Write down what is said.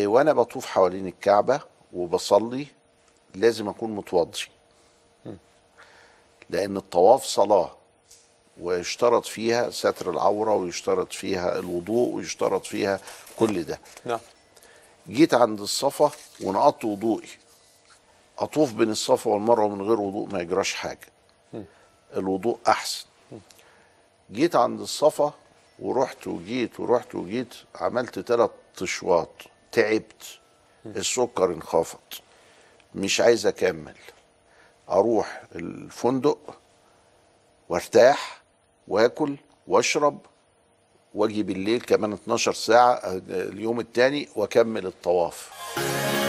وانا بطوف حوالين الكعبه وبصلي لازم اكون متوضي لان الطواف صلاه ويشترط فيها ستر العوره ويشترط فيها الوضوء ويشترط فيها كل ده نعم جيت عند الصفا ونقضت وضوئي اطوف بين الصفا والمروه من غير وضوء ما يجراش حاجه الوضوء احسن جيت عند الصفا ورحت وجيت ورحت وجيت عملت ثلاث اشواط تعبت السكر انخفض مش عايز اكمل اروح الفندق وارتاح واكل واشرب واجي بالليل كمان 12 ساعه اليوم التاني واكمل الطواف